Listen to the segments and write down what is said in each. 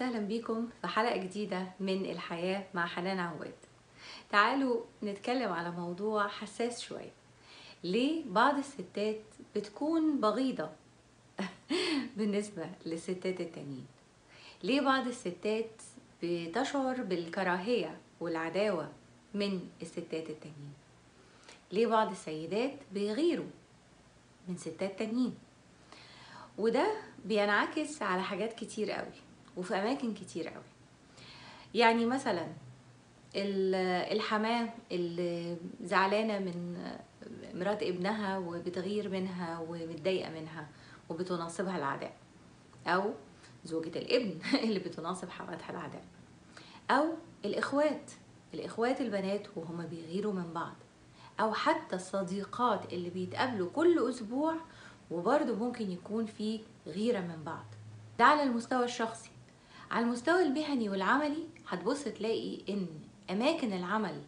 وسهلا بيكم في حلقة جديدة من الحياة مع حنان عواد تعالوا نتكلم على موضوع حساس شوية ليه بعض الستات بتكون بغيضة بالنسبة للستات التانيين ليه بعض الستات بتشعر بالكراهية والعداوة من الستات التانيين ليه بعض السيدات بيغيروا من ستات تانيين وده بينعكس على حاجات كتير قوي وفي اماكن كتير قوي يعني مثلا الحماه اللي زعلانه من مرات ابنها وبتغير منها ومتضايقه منها وبتناصبها العداء او زوجة الابن اللي بتناصب حماتها العداء او الاخوات الاخوات البنات وهما بيغيروا من بعض او حتى الصديقات اللي بيتقابلوا كل اسبوع وبرضه ممكن يكون في غيرة من بعض ده على المستوى الشخصي على المستوى المهني والعملي هتبص تلاقي ان اماكن العمل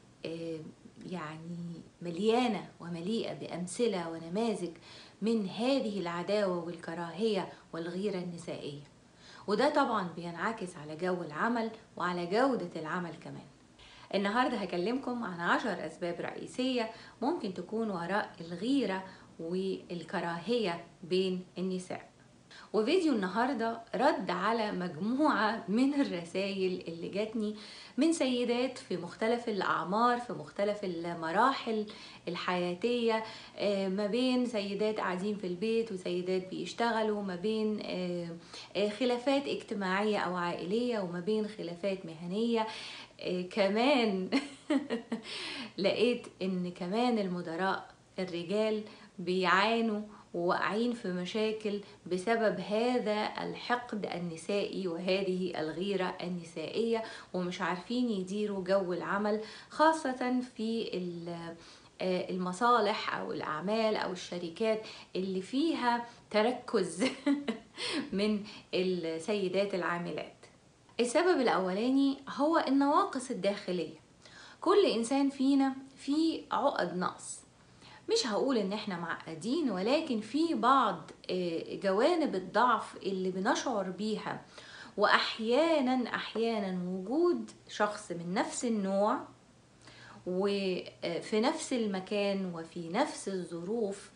يعني مليانة ومليئة بأمثلة ونماذج من هذه العداوة والكراهية والغيرة النسائية وده طبعا بينعكس على جو العمل وعلى جودة العمل كمان النهاردة هكلمكم عن عشر أسباب رئيسية ممكن تكون وراء الغيرة والكراهية بين النساء وفيديو النهاردة رد على مجموعة من الرسائل اللي جاتني من سيدات في مختلف الأعمار في مختلف المراحل الحياتية ما بين سيدات قاعدين في البيت وسيدات بيشتغلوا ما بين خلافات اجتماعية أو عائلية وما بين خلافات مهنية كمان لقيت ان كمان المدراء الرجال بيعانوا وواقعين في مشاكل بسبب هذا الحقد النسائي وهذه الغيرة النسائية ومش عارفين يديروا جو العمل خاصة في المصالح أو الأعمال أو الشركات اللي فيها تركز من السيدات العاملات السبب الأولاني هو النواقص الداخلية كل إنسان فينا فيه عقد نقص مش هقول ان احنا معقدين ولكن في بعض جوانب الضعف اللي بنشعر بيها واحيانا احيانا وجود شخص من نفس النوع وفي نفس المكان وفي نفس الظروف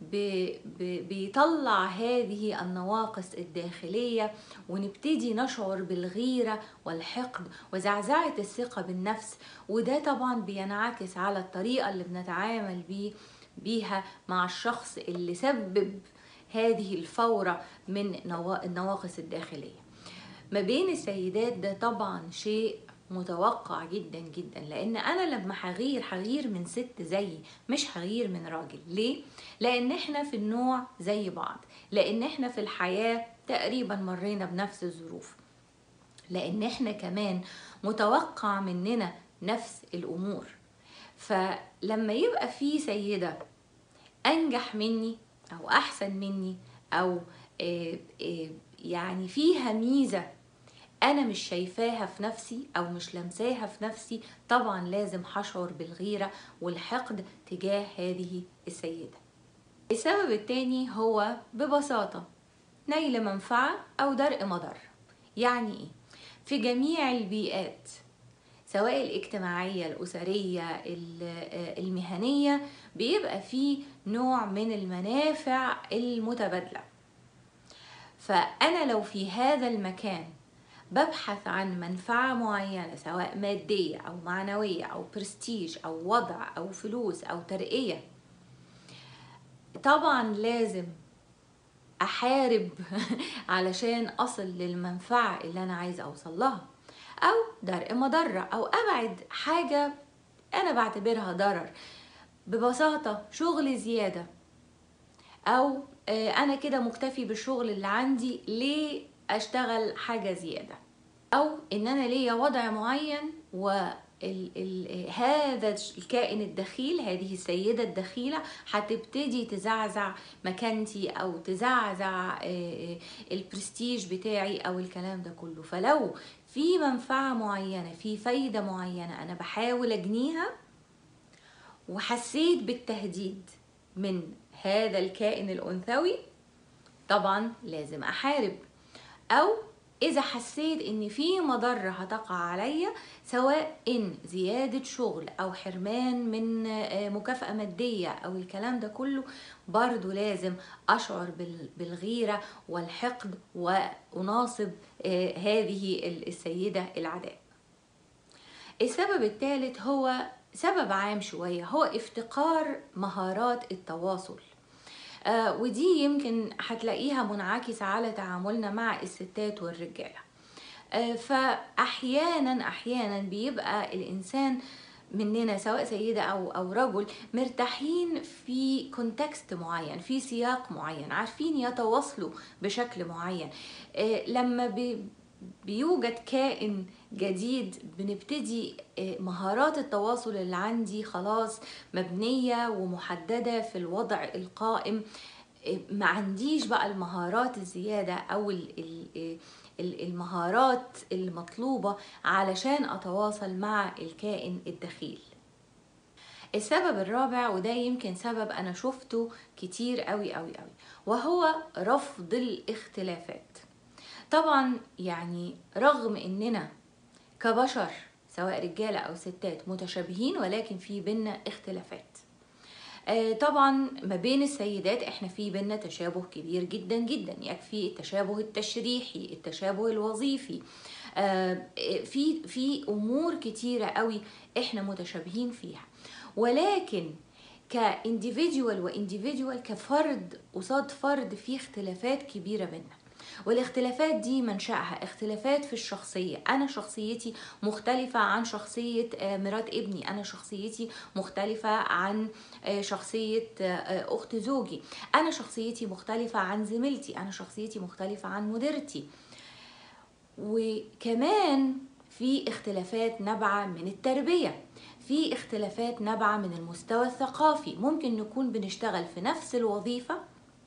بيطلع هذه النواقص الداخلية ونبتدي نشعر بالغيرة والحقد وزعزعة الثقة بالنفس وده طبعا بينعكس على الطريقة اللي بنتعامل بيه بيها مع الشخص اللي سبب هذه الفورة من النواقص الداخلية ما بين السيدات ده طبعا شيء متوقع جدا جدا لان انا لما هغير هغير من ست زيي مش هغير من راجل ليه لان احنا في النوع زي بعض لان احنا في الحياه تقريبا مرينا بنفس الظروف لان احنا كمان متوقع مننا نفس الامور فلما يبقى في سيده انجح مني او احسن مني او يعني فيها ميزه انا مش شايفاها في نفسي او مش لمساها في نفسي طبعا لازم هشعر بالغيرة والحقد تجاه هذه السيدة السبب التاني هو ببساطة نيل منفعة او درء مضر يعني ايه في جميع البيئات سواء الاجتماعية الأسرية المهنية بيبقى في نوع من المنافع المتبادلة فأنا لو في هذا المكان ببحث عن منفعة معينة سواء مادية أو معنوية أو برستيج أو وضع أو فلوس أو ترقية طبعا لازم أحارب علشان أصل للمنفعة اللي أنا عايزة أوصل لها أو درء مضرة أو أبعد حاجة أنا بعتبرها ضرر ببساطة شغل زيادة أو أنا كده مكتفي بالشغل اللي عندي ليه اشتغل حاجة زيادة او ان انا ليا وضع معين و ال ال هذا الكائن الدخيل هذه السيدة الدخيلة هتبتدي تزعزع مكانتي أو تزعزع البرستيج بتاعي أو الكلام ده كله فلو في منفعة معينة في فايدة معينة أنا بحاول أجنيها وحسيت بالتهديد من هذا الكائن الأنثوي طبعا لازم أحارب أو اذا حسيت ان في مضرة هتقع عليا سواء ان زيادة شغل او حرمان من آه، مكافأة مادية او الكلام ده كله برضو لازم اشعر بال- بالغيرة والحقد واناصب آه، هذه السيدة العداء السبب الثالث هو سبب عام شوية هو افتقار مهارات التواصل آه ودي يمكن هتلاقيها منعكسة على تعاملنا مع الستات والرجالة آه فأحيانا أحيانا بيبقى الإنسان مننا سواء سيدة أو أو رجل مرتاحين في كونتكست معين في سياق معين عارفين يتواصلوا بشكل معين آه لما بي بيوجد كائن جديد بنبتدي آه، مهارات التواصل اللي عندي خلاص مبنية ومحددة في الوضع القائم آه، ما عنديش بقى المهارات الزيادة أو ال- ال- آه، ال- المهارات المطلوبة علشان أتواصل مع الكائن الدخيل السبب الرابع وده يمكن سبب أنا شفته كتير قوي قوي قوي وهو رفض الاختلافات طبعا يعني رغم اننا كبشر سواء رجاله او ستات متشابهين ولكن في بينا اختلافات آه، طبعا ما بين السيدات احنا في بينا تشابه كبير جدا جدا يكفي التشابه التشريحي التشابه الوظيفي آه، في في امور كتيره قوي احنا متشابهين فيها ولكن كانديفيديوال وانديفيديوال كفرد قصاد فرد في اختلافات كبيره بينا والاختلافات دي منشأها اختلافات في الشخصية أنا شخصيتي مختلفة عن شخصية آه، مرات ابني أنا شخصيتي مختلفة عن آه، شخصية آه، أخت زوجي أنا شخصيتي مختلفة عن زميلتي أنا شخصيتي مختلفة عن مديرتي وكمان في اختلافات نابعة من التربية في اختلافات نابعة من المستوى الثقافي ممكن نكون بنشتغل في نفس الوظيفة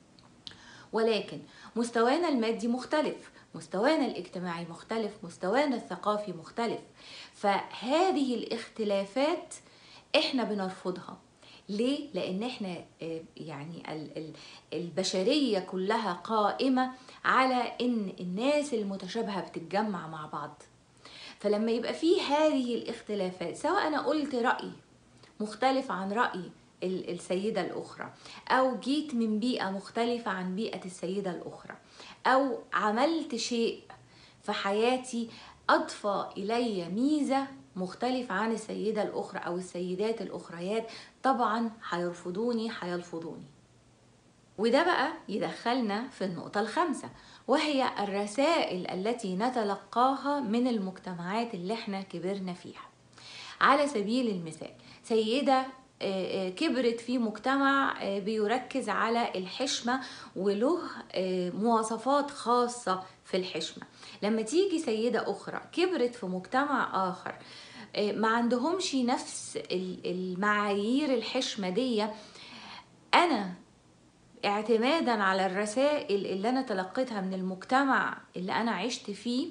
ولكن مستوانا المادي مختلف مستوانا الاجتماعي مختلف مستوانا الثقافي مختلف فهذه الاختلافات احنا بنرفضها ليه؟ لأن احنا آه، يعني ال- ال- البشرية كلها قائمة على إن الناس المتشابهة بتتجمع مع بعض فلما يبقى في هذه الاختلافات سواء أنا قلت رأي مختلف عن رأي ال- السيدة الأخرى أو جيت من بيئة مختلفة عن بيئة السيدة الأخرى أو عملت شيء في حياتي أضفى إلي ميزة مختلفة عن السيدة الأخرى أو السيدات الأخريات طبعا هيرفضوني هيلفظوني وده بقى يدخلنا في النقطة الخامسة وهي الرسائل التي نتلقاها من المجتمعات اللي احنا كبرنا فيها على سبيل المثال سيدة آه، آه، كبرت في مجتمع آه، بيركز على الحشمة وله آه، مواصفات خاصة في الحشمة لما تيجي سيدة أخرى كبرت في مجتمع آخر آه، ما عندهمش نفس ال- المعايير الحشمة دي أنا اعتمادا على الرسائل اللي أنا تلقيتها من المجتمع اللي أنا عشت فيه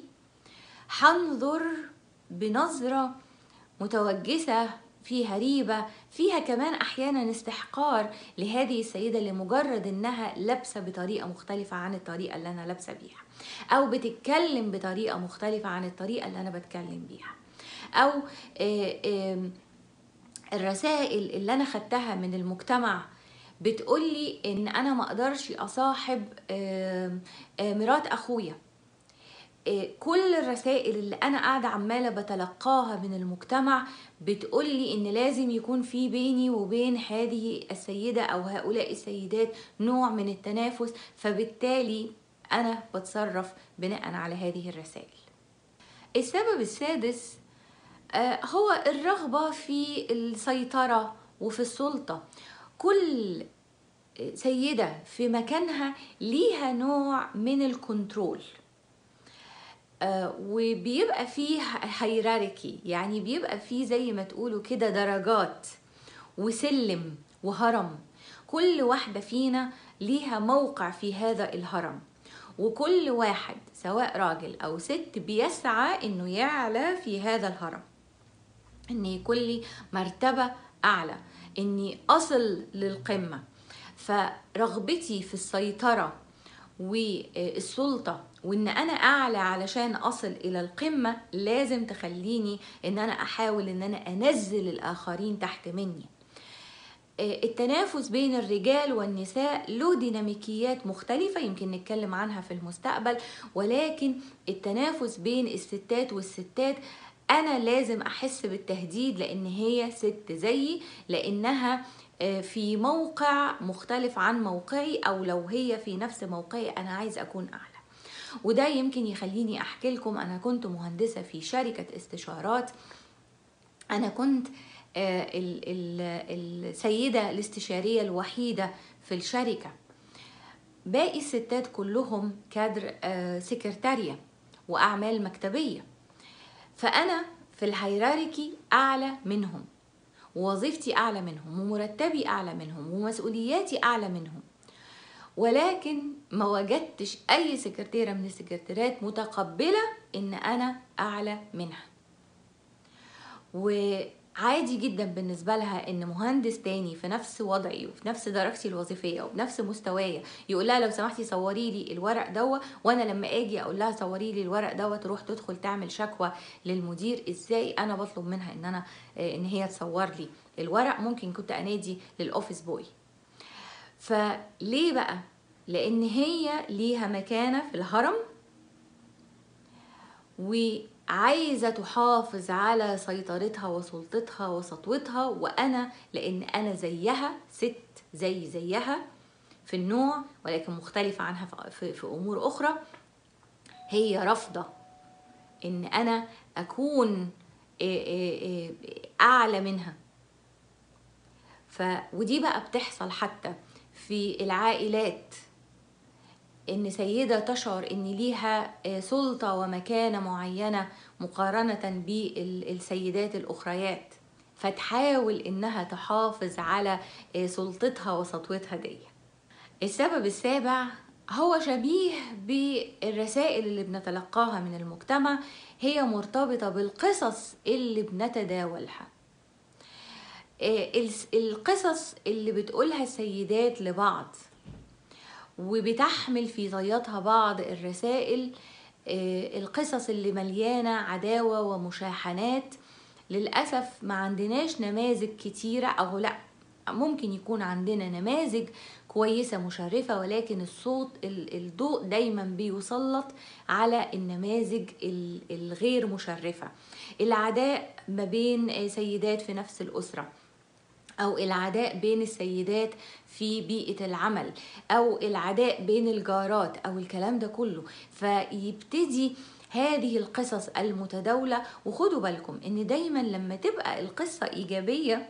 هنظر بنظرة متوجسة فيها ريبة فيها كمان أحيانا استحقار لهذه السيدة لمجرد إنها لابسة بطريقة مختلفة عن الطريقة اللي أنا لابسة بيها أو بتتكلم بطريقة مختلفة عن الطريقة اللي أنا بتكلم بيها أو آه، آم، الرسائل اللي أنا خدتها من المجتمع بتقولي إن أنا ما أقدرش أصاحب آم، آه، مرات أخويا إيه، كل الرسائل اللي انا قاعده عماله بتلقاها من المجتمع بتقولي ان لازم يكون في بيني وبين هذه السيده او هؤلاء السيدات نوع من التنافس فبالتالي انا بتصرف بناء على هذه الرسائل السبب السادس آه، هو الرغبه في السيطره وفي السلطه كل سيده في مكانها ليها نوع من الكنترول آه، وبيبقى فيه هيراركي يعني بيبقى فيه زي ما تقولوا كده درجات وسلم وهرم كل واحدة فينا ليها موقع في هذا الهرم وكل واحد سواء راجل أو ست بيسعى إنه يعلى في هذا الهرم إن يكون لي مرتبة أعلى إني أصل للقمة فرغبتي في السيطرة والسلطة وان انا اعلى علشان اصل الى القمة لازم تخليني ان انا احاول ان انا انزل الاخرين تحت مني التنافس بين الرجال والنساء له ديناميكيات مختلفة يمكن نتكلم عنها في المستقبل ولكن التنافس بين الستات والستات أنا لازم أحس بالتهديد لأن هي ست زيي لأنها في موقع مختلف عن موقعي أو لو هي في نفس موقعي أنا عايز أكون أعلى وده يمكن يخليني أحكي لكم أنا كنت مهندسة في شركة استشارات أنا كنت السيدة الاستشارية الوحيدة في الشركة باقي الستات كلهم كادر سكرتارية وأعمال مكتبية فأنا في الهيراركي أعلى منهم ووظيفتي أعلى منهم ومرتبي أعلى منهم ومسؤولياتي أعلى منهم ولكن ما وجدتش أي سكرتيرة من السكرتيرات متقبلة إن أنا أعلى منها وعادي جدا بالنسبة لها إن مهندس تاني في نفس وضعي وفي نفس درجتي الوظيفية وبنفس مستوايا يقول لها لو سمحتي صوري لي الورق دوا وأنا لما أجي أقول لها صوري لي الورق دوا تروح تدخل تعمل شكوى للمدير إزاي أنا بطلب منها إن أنا إن هي تصور لي الورق ممكن كنت أنادي للأوفيس بوي فليه بقى لان هي ليها مكانه في الهرم وعايزه تحافظ على سيطرتها وسلطتها وسطوتها وانا لان انا زيها ست زي زيها في النوع ولكن مختلفه عنها في, في امور اخرى هي رافضه ان انا اكون اعلى منها ف ودي بقى بتحصل حتى في العائلات ان سيده تشعر ان ليها سلطه ومكانه معينه مقارنه بالسيدات الاخريات فتحاول انها تحافظ على سلطتها وسطوتها دي السبب السابع هو شبيه بالرسائل اللي بنتلقاها من المجتمع هي مرتبطه بالقصص اللي بنتداولها القصص اللي بتقولها السيدات لبعض وبتحمل في طياتها بعض الرسائل القصص اللي مليانة عداوة ومشاحنات للأسف ما عندناش نماذج كتيرة أو لأ ممكن يكون عندنا نماذج كويسة مشرفة ولكن الصوت الضوء دايما بيسلط على النماذج الغير مشرفة العداء ما بين سيدات في نفس الأسرة أو العداء بين السيدات في بيئة العمل أو العداء بين الجارات أو الكلام ده كله فيبتدي هذه القصص المتداولة وخدوا بالكم إن دايما لما تبقى القصة إيجابية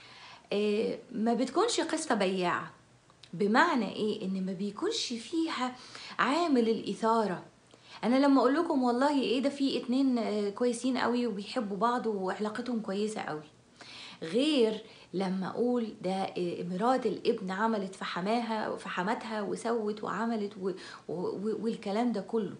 ما بتكونش قصة بياعة بمعنى إيه إن ما بيكونش فيها عامل الإثارة انا لما اقول لكم والله ايه ده في اتنين كويسين قوي وبيحبوا بعض وعلاقتهم كويسه قوي غير لما اقول ده مرات الابن عملت في حماها في حماتها وسوت وعملت و... و... والكلام ده كله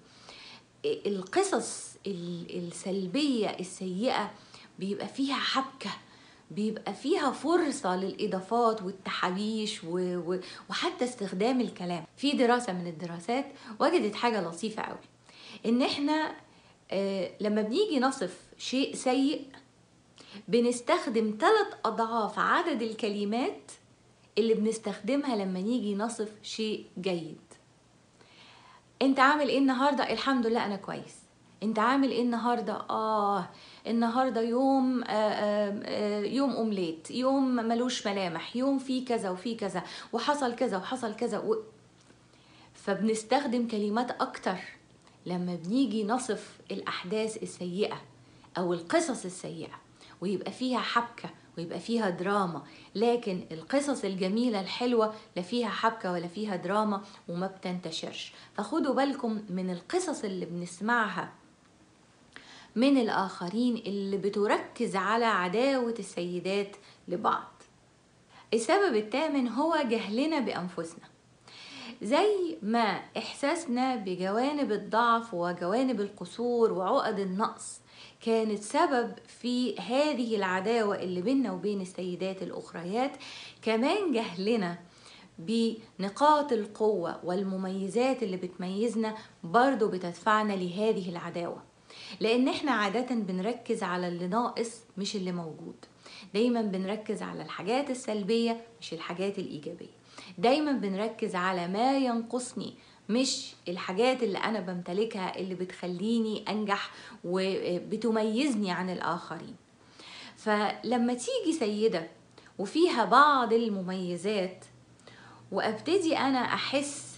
القصص السلبيه السيئه بيبقى فيها حبكه بيبقى فيها فرصة للإضافات والتحابيش و... و... وحتى استخدام الكلام في دراسة من الدراسات وجدت حاجة لطيفة قوي إن إحنا آه لما بنيجي نصف شيء سيء بنستخدم ثلاث أضعاف عدد الكلمات اللي بنستخدمها لما نيجي نصف شيء جيد انت عامل ايه النهاردة الحمد لله انا كويس انت عامل ايه النهاردة اه النهاردة يوم آآ آآ يوم اومليت يوم ملوش ملامح يوم فيه كذا وفيه كذا وحصل كذا وحصل كذا و... فبنستخدم كلمات اكتر لما بنيجي نصف الاحداث السيئة او القصص السيئة ويبقى فيها حبكة ويبقى فيها دراما لكن القصص الجميلة الحلوة لا فيها حبكة ولا فيها دراما وما بتنتشرش فخدوا بالكم من القصص اللي بنسمعها من الآخرين اللي بتركز على عداوة السيدات لبعض السبب الثامن هو جهلنا بأنفسنا زي ما إحساسنا بجوانب الضعف وجوانب القصور وعقد النقص كانت سبب في هذه العداوة اللي بيننا وبين السيدات الأخريات كمان جهلنا بنقاط القوة والمميزات اللي بتميزنا برضو بتدفعنا لهذه العداوة لأن احنا عادة بنركز على اللي ناقص مش اللي موجود دايما بنركز على الحاجات السلبية مش الحاجات الإيجابية دايما بنركز على ما ينقصني مش الحاجات اللي أنا بمتلكها اللي بتخليني أنجح وبتميزني عن الآخرين فلما تيجي سيدة وفيها بعض المميزات وابتدي انا احس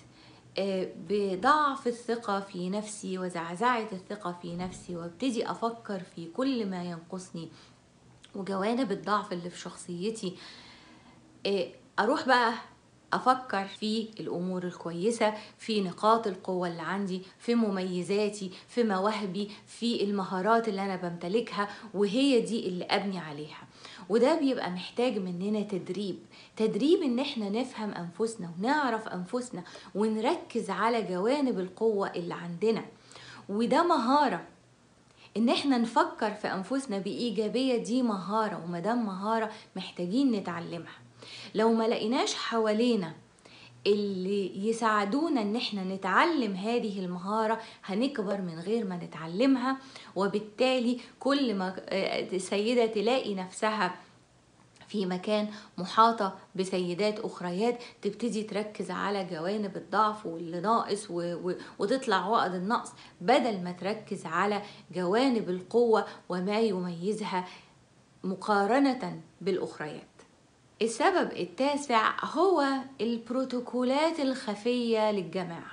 بضعف الثقة في نفسي وزعزعة الثقة في نفسي وابتدي أفكر في كل ما ينقصني وجوانب الضعف اللي في شخصيتي أروح بقى أفكر في الأمور الكويسة في نقاط القوة اللي عندي في مميزاتي في مواهبي في المهارات اللي أنا بمتلكها وهي دي اللي أبني عليها وده بيبقى محتاج مننا تدريب تدريب ان احنا نفهم انفسنا ونعرف انفسنا ونركز على جوانب القوة اللي عندنا وده مهارة ان احنا نفكر في انفسنا بايجابية دي مهارة ومدام مهارة محتاجين نتعلمها لو ما لقيناش حوالينا اللي يساعدونا ان احنا نتعلم هذه المهارة هنكبر من غير ما نتعلمها وبالتالي كل ما سيدة تلاقي نفسها في مكان محاطة بسيدات أخريات تبتدي تركز على جوانب الضعف واللي ناقص و... و... وتطلع عقد النقص بدل ما تركز على جوانب القوة وما يميزها مقارنة بالأخريات السبب التاسع هو البروتوكولات الخفية للجماعة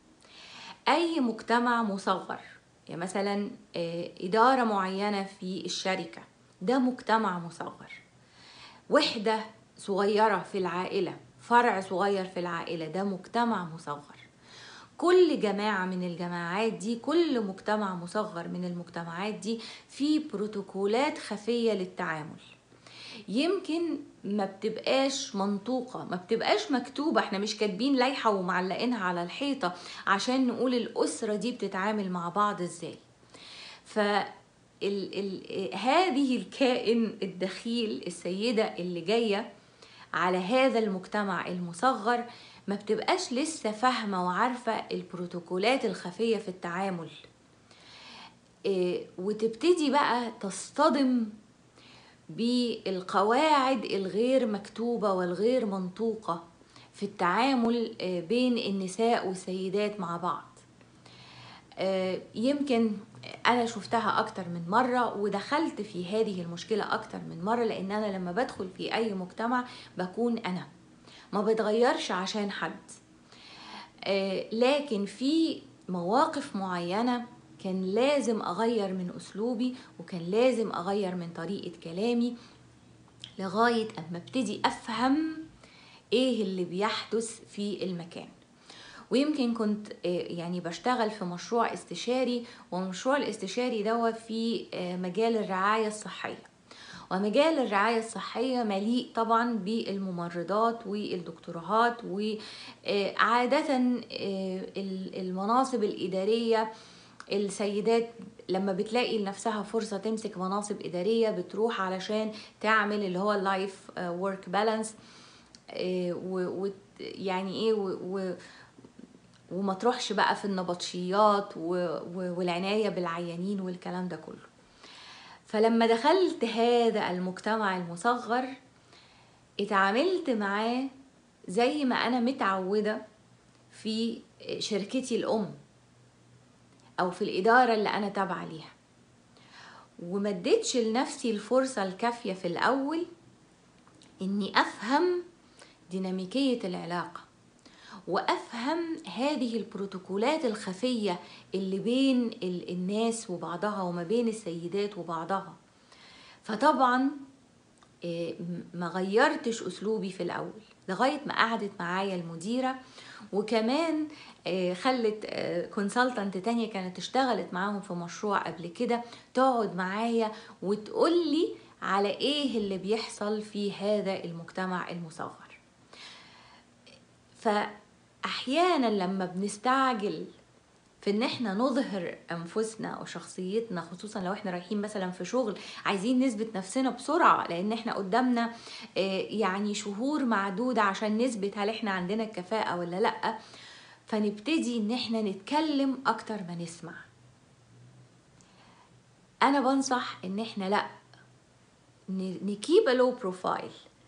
أي مجتمع مصغر يعني مثلا إدارة معينة في الشركة ده مجتمع مصغر وحدة صغيرة في العائلة فرع صغير في العائلة ده مجتمع مصغر كل جماعة من الجماعات دي كل مجتمع مصغر من المجتمعات دي في بروتوكولات خفية للتعامل يمكن ما بتبقاش منطوقة ما بتبقاش مكتوبة احنا مش كاتبين لايحة ومعلقينها على الحيطة عشان نقول الأسرة دي بتتعامل مع بعض ازاي ف ال ال هذه الكائن الدخيل السيدة اللي جاية على هذا المجتمع المصغر ما بتبقاش لسه فاهمة وعارفة البروتوكولات الخفية في التعامل وتبتدي بقى تصطدم بالقواعد الغير مكتوبة والغير منطوقة في التعامل بين النساء والسيدات مع بعض يمكن انا شفتها اكتر من مرة ودخلت في هذه المشكلة اكتر من مرة لان انا لما بدخل في اي مجتمع بكون انا ما بتغيرش عشان حد لكن في مواقف معينة كان لازم اغير من اسلوبي وكان لازم اغير من طريقة كلامي لغاية اما ابتدي افهم ايه اللي بيحدث في المكان ويمكن كنت يعني بشتغل في مشروع استشاري ومشروع الاستشاري ده في مجال الرعاية الصحية ومجال الرعاية الصحية مليء طبعا بالممرضات والدكتورات وعادة المناصب الإدارية السيدات لما بتلاقي لنفسها فرصة تمسك مناصب إدارية بتروح علشان تعمل اللي هو اللايف ورك بالانس ويعني ايه و وما تروحش بقى في النبطشيات والعناية بالعيانين والكلام ده كله فلما دخلت هذا المجتمع المصغر اتعاملت معاه زي ما انا متعودة في شركتي الام او في الادارة اللي انا تابعة ليها ومديتش لنفسي الفرصة الكافية في الاول اني افهم ديناميكية العلاقة وافهم هذه البروتوكولات الخفيه اللي بين الناس وبعضها وما بين السيدات وبعضها فطبعا ما غيرتش اسلوبي في الاول لغايه ما قعدت معايا المديره وكمان خلت كونسلتنت تانية كانت اشتغلت معاهم في مشروع قبل كده تقعد معايا وتقولي على ايه اللي بيحصل في هذا المجتمع المصغر ف احيانا لما بنستعجل في ان احنا نظهر انفسنا وشخصيتنا خصوصا لو احنا رايحين مثلا في شغل عايزين نثبت نفسنا بسرعه لان احنا قدامنا يعني شهور معدوده عشان نثبت هل احنا عندنا الكفاءه ولا لا فنبتدي ان احنا نتكلم اكتر ما نسمع انا بنصح ان احنا لا نكيب لو بروفايل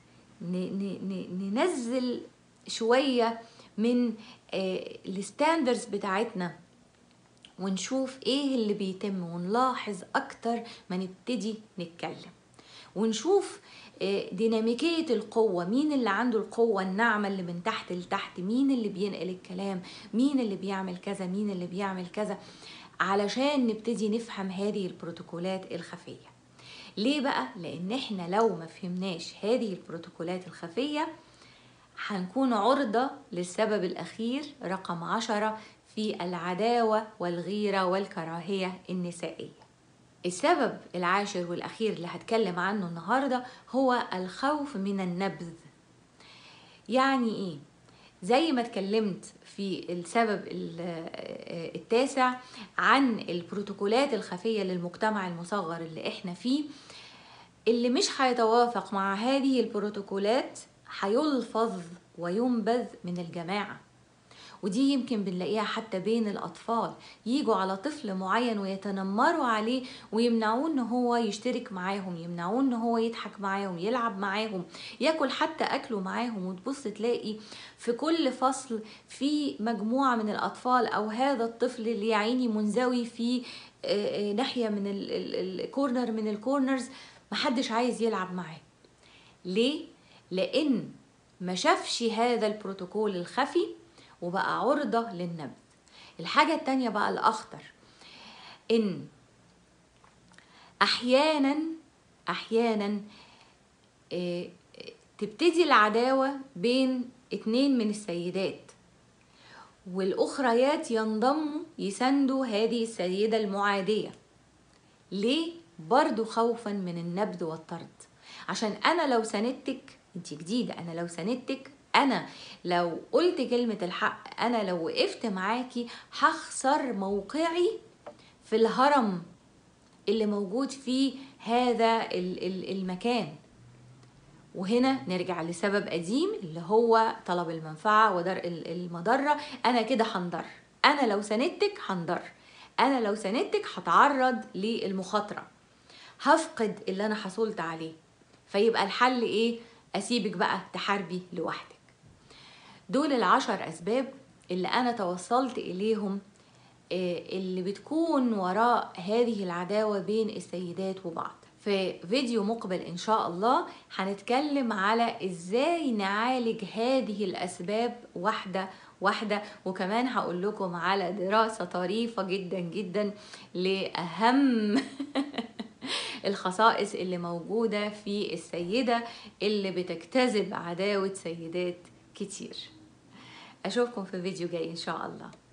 ننزل شويه من الستاندرز بتاعتنا ونشوف ايه اللي بيتم ونلاحظ اكتر ما نبتدي نتكلم ونشوف ديناميكية القوة مين اللي عنده القوة الناعمة اللي من تحت لتحت مين اللي بينقل الكلام مين اللي بيعمل كذا مين اللي بيعمل كذا علشان نبتدي نفهم هذه البروتوكولات الخفية ليه بقى؟ لأن احنا لو ما فهمناش هذه البروتوكولات الخفية هنكون عرضة للسبب الأخير رقم عشرة في العداوة والغيرة والكراهية النسائية السبب العاشر والأخير اللي هتكلم عنه النهاردة هو الخوف من النبذ يعني إيه؟ زي ما اتكلمت في السبب التاسع عن البروتوكولات الخفية للمجتمع المصغر اللي احنا فيه اللي مش هيتوافق مع هذه البروتوكولات هيلفظ وينبذ من الجماعة ودي يمكن بنلاقيها حتى بين الأطفال يجوا على طفل معين ويتنمروا عليه ويمنعوه إن هو يشترك معاهم يمنعوه إن هو يضحك معاهم يلعب معاهم ياكل حتى أكله معاهم وتبص تلاقي في كل فصل في مجموعة من الأطفال أو هذا الطفل اللي يعيني منزوي في ناحية من الكورنر من الكورنرز محدش عايز يلعب معاه ليه؟ لأن ما شافش هذا البروتوكول الخفي وبقى عرضة للنبذ الحاجة التانية بقى الأخطر إن أحيانا أحيانا اه تبتدي العداوة بين اتنين من السيدات والأخريات ينضموا يساندوا هذه السيدة المعادية ليه؟ برضو خوفا من النبذ والطرد عشان أنا لو سندتك انت جديدة أنا لو سندتك انا لو قلت كلمة الحق انا لو وقفت معاكي هخسر موقعي في الهرم اللي موجود فيه هذا المكان وهنا نرجع لسبب قديم اللي هو طلب المنفعة ودرء المضرة أنا كده هنضر أنا لو سندتك هنضر أنا لو سندتك هتعرض للمخاطرة هفقد اللي أنا حصلت عليه فيبقى الحل إيه؟ أسيبك بقى تحاربي لوحدك دول العشر أسباب اللي أنا توصلت إليهم اللي بتكون وراء هذه العداوة بين السيدات وبعض في فيديو مقبل إن شاء الله هنتكلم على إزاي نعالج هذه الأسباب واحدة واحدة وكمان هقول لكم على دراسة طريفة جدا جدا لأهم الخصائص اللي موجودة في السيدة اللي بتجتذب عداوة سيدات كتير أشوفكم في فيديو جاي إن شاء الله